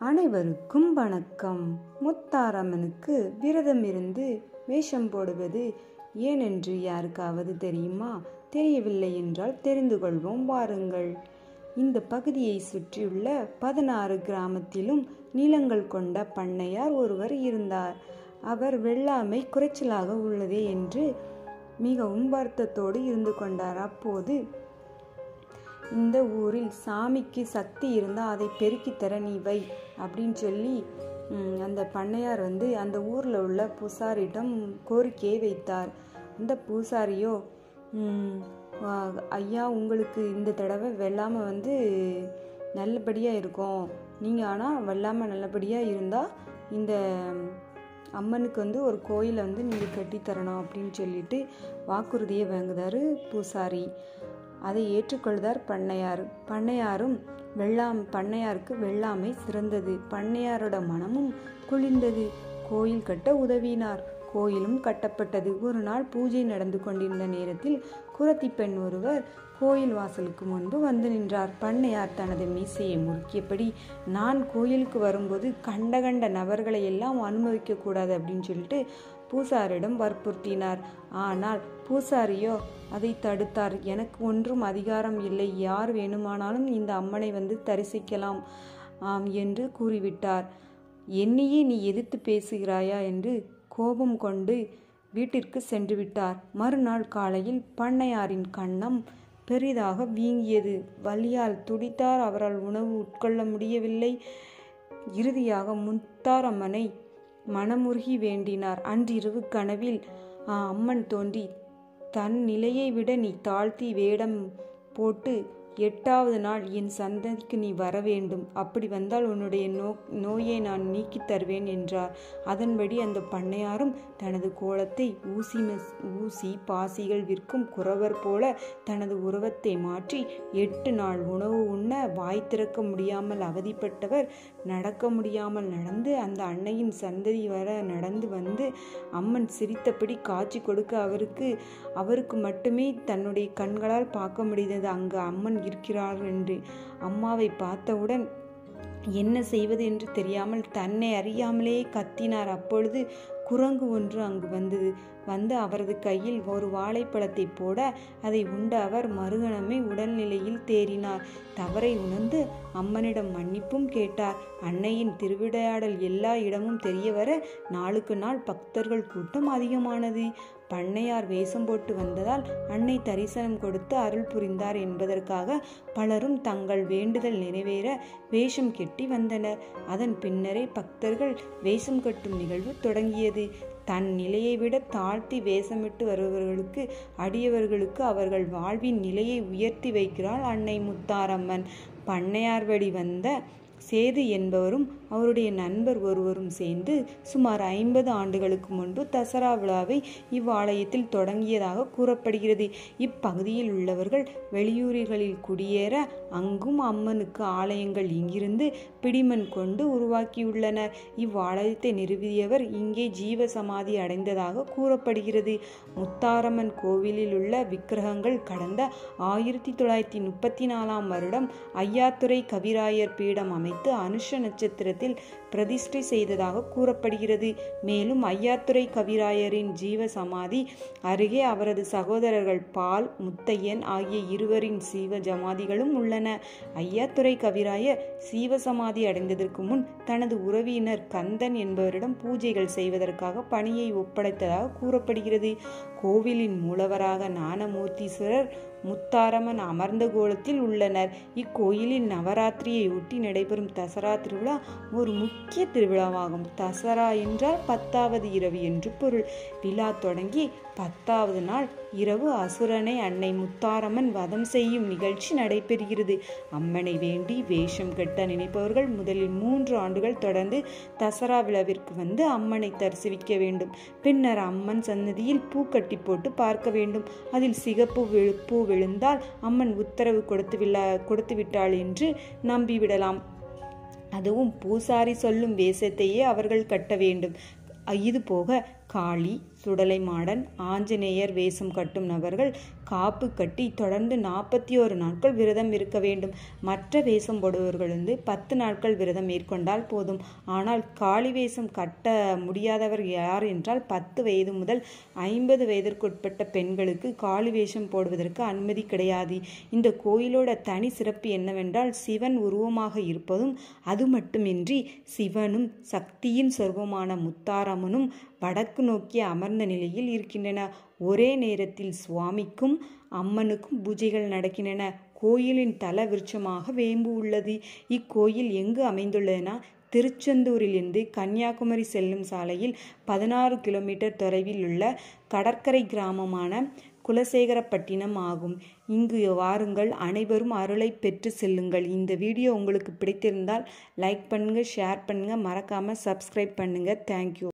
அனைவருக்கும் வணக்கம் முத்தாரம்மனுக்கு விரதம் இருந்து வேஷம் போடுவது ஏனென்று யாருக்காவது தெரியுமா தெரியவில்லை என்றால் தெரிந்து கொள்வோம் வாருங்கள் இந்த பகுதியை சுற்றியுள்ள பதினாறு கிராமத்திலும் நிலங்கள் கொண்ட பண்ணையார் ஒருவர் இருந்தார் அவர் வெள்ளாமை குறைச்சலாக உள்ளதே என்று மிகவும் வருத்தத்தோடு இருந்து கொண்டார் அப்போது இந்த ஊரில் சாமிக்கு சக்தி இருந்தால் அதை பெருக்கி தர நீ வை அப்படின்னு சொல்லி ம், அந்த பண்ணையார் வந்து அந்த ஊரில் உள்ள பூசாரியிடம் கோரிக்கையை வைத்தார் அந்த பூசாரியோ ம், வா- ஐயா உங்களுக்கு இந்த தடவை வெள்ளாமை வந்து நல்லபடியாக இருக்கும் நீங்கள் ஆனால் வெள்ளாமை நல்லபடியாக இருந்தால் இந்த அம்மனுக்கு வந்து ஒரு கோயிலை வந்து நீங்கள் கட்டித்தரணும் அப்படின்னு சொல்லிட்டு வாக்குறுதியை வாங்குதாரு பூசாரி அதை ஏற்றுக்கொள்தார் பண்ணையார் பண்ணையாரும் வெள்ளாம் பண்ணையாருக்கு வெள்ளாமை சிறந்தது பண்ணையாரோட மனமும் குளிர்ந்தது கோயில் கட்ட உதவினார் கோயிலும் கட்டப்பட்டது ஒரு நாள் பூஜை நடந்து கொண்டிருந்த நேரத்தில் குரத்தி பெண் ஒருவர் கோயில் வாசலுக்கு முன்பு வந்து நின்றார் பண்ணையார் தனது மீசையை முறுக்கியபடி நான் கோயிலுக்கு வரும்போது கண்ட கண்ட நபர்களை எல்லாம் அனுமதிக்க கூடாது அப்படின்னு சொல்லிட்டு பூசாரிடம் வற்புறுத்தினார் ஆனால் பூசாரியோ அதை தடுத்தார் எனக்கு ஒன்றும் அதிகாரம் இல்லை யார் வேணுமானாலும் இந்த அம்மனை வந்து தரிசிக்கலாம் ஆம் என்று கூறிவிட்டார் என்னையே நீ எதிர்த்து பேசுகிறாயா என்று கோபம் கொண்டு வீட்டிற்கு சென்று விட்டார் மறுநாள் காலையில் பண்ணையாரின் கன்னம் பெரிதாக வீங்கியது வலியால் துடித்தார் அவரால் உணவு உட்கொள்ள முடியவில்லை இறுதியாக முத்தாரம்மனை மனமுருகி வேண்டினார் அன்றிரவு கனவில் ஆ, அம்மன் தோன்றி தன் நிலையை விட நீ தாழ்த்தி வேடம் போட்டு எட்டாவது நாள் என் சந்ததிக்கு நீ வர வேண்டும் அப்படி வந்தால் உன்னுடைய நோ நோயை நான் நீக்கித் தருவேன் என்றார் அதன்படி அந்த பண்ணையாரும் தனது கோலத்தை ஊசி மெஸ் ஊசி பாசிகள் விற்கும் குறவர் போல தனது உருவத்தை மாற்றி எட்டு நாள் உணவு உண்ண வாய் திறக்க முடியாமல் அவதிப்பட்டவர் நடக்க முடியாமல் நடந்து அந்த அன்னையின் சந்ததி வர நடந்து வந்து அம்மன் சிரித்தபடி காட்சி கொடுக்க அவருக்கு அவருக்கு மட்டுமே தன்னுடைய கண்களால் பார்க்க முடிந்தது அங்கு அம்மன் இருக்கிறார் என்று அம்மாவை பார்த்தவுடன் என்ன செய்வது என்று தெரியாமல் தன்னை அறியாமலே கத்தினார் அப்பொழுது குரங்கு ஒன்று அங்கு வந்தது வந்து அவரது கையில் ஒரு வாழைப்பழத்தை போட அதை உண்ட அவர் மறுகணமே உடல்நிலையில் தேறினார் தவறை உணர்ந்து அம்மனிடம் மன்னிப்பும் கேட்டார் அன்னையின் திருவிளையாடல் எல்லா இடமும் தெரிய வர நாளுக்கு நாள் பக்தர்கள் கூட்டம் அதிகமானது பண்ணையார் வேஷம் போட்டு வந்ததால் அன்னை தரிசனம் கொடுத்து அருள் புரிந்தார் என்பதற்காக பலரும் தங்கள் வேண்டுதல் நிறைவேற வேஷம் கெட்டி வந்தனர் அதன் பின்னரே பக்தர்கள் வேஷம் கட்டும் நிகழ்வு தொடங்கியது தன் நிலையை விட தாழ்த்தி வேஷமிட்டு வருபவர்களுக்கு அடியவர்களுக்கு அவர்கள் வாழ்வின் நிலையை உயர்த்தி வைக்கிறாள் அன்னை முத்தாரம்மன் பண்ணையார் வழி வந்த சேது என்பவரும் அவருடைய நண்பர் ஒருவரும் சேர்ந்து சுமார் ஐம்பது ஆண்டுகளுக்கு முன்பு தசரா விழாவை இவ்வாலயத்தில் தொடங்கியதாக கூறப்படுகிறது இப்பகுதியில் உள்ளவர்கள் வெளியூர்களில் குடியேற அங்கும் அம்மனுக்கு ஆலயங்கள் இங்கிருந்து பிடிமண் கொண்டு உருவாக்கியுள்ளனர் இவ்வாலயத்தை நிறுவியவர் இங்கே ஜீவ சமாதி அடைந்ததாக கூறப்படுகிறது முத்தாரம்மன் கோவிலில் உள்ள விக்கிரகங்கள் கடந்த ஆயிரத்தி தொள்ளாயிரத்தி முப்பத்தி நாலாம் வருடம் ஐயாத்துறை கவிராயர் பீடம் அமைத்து அனுஷ நட்சத்திரத்தில் பிரதிஷ்டை செய்ததாக கூறப்படுகிறது மேலும் ஐயாத்துறை கவிராயரின் ஜீவ சமாதி அருகே அவரது சகோதரர்கள் பால் முத்தையன் ஆகிய இருவரின் சீவ ஜமாதிகளும் உள்ளன ஐயாத்துறை கவிராயர் சீவ சமாதி அடைந்ததற்கு முன் தனது உறவினர் கந்தன் என்பவரிடம் பூஜைகள் செய்வதற்காக பணியை ஒப்படைத்ததாக கூறப்படுகிறது கோவிலின் மூலவராக ஞானமூர்த்தீஸ்வரர் முத்தாரம்மன் அமர்ந்த கோலத்தில் உள்ளனர் இக்கோயிலில் நவராத்திரியை ஒட்டி நடைபெறும் தசரா திருவிழா ஒரு முக்கிய திருவிழாவாகும் தசரா என்றால் பத்தாவது இரவு என்று பொருள் விழா தொடங்கி பத்தாவது நாள் இரவு அசுரனை அன்னை முத்தாரம்மன் வதம் செய்யும் நிகழ்ச்சி நடைபெறுகிறது அம்மனை வேண்டி வேஷம் கட்ட நினைப்பவர்கள் முதலில் மூன்று ஆண்டுகள் தொடர்ந்து தசரா விழாவிற்கு வந்து அம்மனை தரிசிக்க வேண்டும் பின்னர் அம்மன் சன்னதியில் பூ கட்டி போட்டு பார்க்க வேண்டும் அதில் சிகப்பு விழு- பூ விழுந்தால் அம்மன் உத்தரவு கொடுத்து விழா கொடுத்து விட்டாள் என்று நம்பிவிடலாம் அதுவும் பூசாரி சொல்லும் வேஷத்தையே அவர்கள் கட்ட வேண்டும் இது போக காளி சுடலை மாடன் ஆஞ்சநேயர் வேஷம் கட்டும் நபர்கள் காப்பு கட்டி தொடர்ந்து நாற்பத்தி ஒரு நாட்கள் விரதம் இருக்க வேண்டும் மற்ற வேஷம் போடுபவர்கள் வந்து பத்து நாட்கள் விரதம் மேற்கொண்டால் போதும் ஆனால் காளி வேஷம் கட்ட முடியாதவர் யார் என்றால் பத்து வயது முதல் ஐம்பது வயதிற்குட்பட்ட பெண்களுக்கு காளி வேஷம் போடுவதற்கு அனுமதி கிடையாது இந்த கோயிலோட தனி சிறப்பு என்னவென்றால் சிவன் உருவமாக இருப்பதும் அது மட்டுமின்றி சிவனும் சக்தியின் சொர்வமான முத்தாரம்மனும் வடக்கு நோக்கி அமர்ந்த நிலையில் இருக்கின்றன ஒரே நேரத்தில் சுவாமிக்கும் அம்மனுக்கும் பூஜைகள் நடக்கின்றன கோயிலின் தல விருட்சமாக வேம்பு உள்ளது இக்கோயில் எங்கு அமைந்துள்ளதுன்னா திருச்செந்தூரிலிருந்து கன்னியாகுமரி செல்லும் சாலையில் பதினாறு கிலோமீட்டர் தொலைவில் உள்ள கடற்கரை கிராமமான குலசேகரப்பட்டினம் ஆகும் இங்கு வாருங்கள் அனைவரும் அருளை பெற்று செல்லுங்கள் இந்த வீடியோ உங்களுக்கு பிடித்திருந்தால் லைக் பண்ணுங்கள் ஷேர் பண்ணுங்கள் மறக்காமல் சப்ஸ்கிரைப் பண்ணுங்கள் தேங்க்யூ